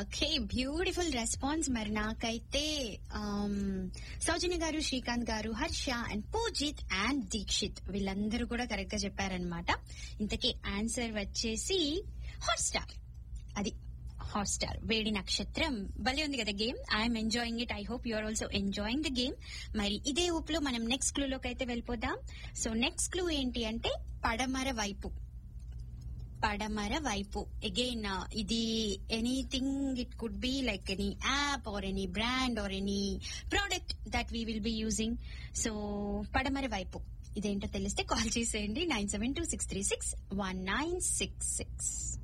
okay beautiful response మరి నాకైతే ఆమ్, సౌజన్య garu Srikanth garu Harsha and Poojith and Dikshith వీళ్ళందరూ కూడా కరెక్ట్ గా చెప్పారనమాట ఇంతకీ ఆన్సర్ వచ్చేసి హాట్స్టార్ అది హాట్స్టార్ వేడి నక్షత్రం భలే ఉంది కదా game I'm enjoying it I hope you're also enjoying the game మరి ఇదే ఊపులో మనం నెక్స్ట్ క్లూ లోకి అయితే వెళ్ళిపోదాం సో నెక్స్ట్ క్లూ ఏంటి అంటే పడమర వైపు పడమర వైపు అగైన్ ఇది anything it could be like any app or any brand or any product that we will be using so పడమర వైపు ఇదేంటో తెలిస్తే కాల్ చేసేయండి nine seven two six three six one nine six six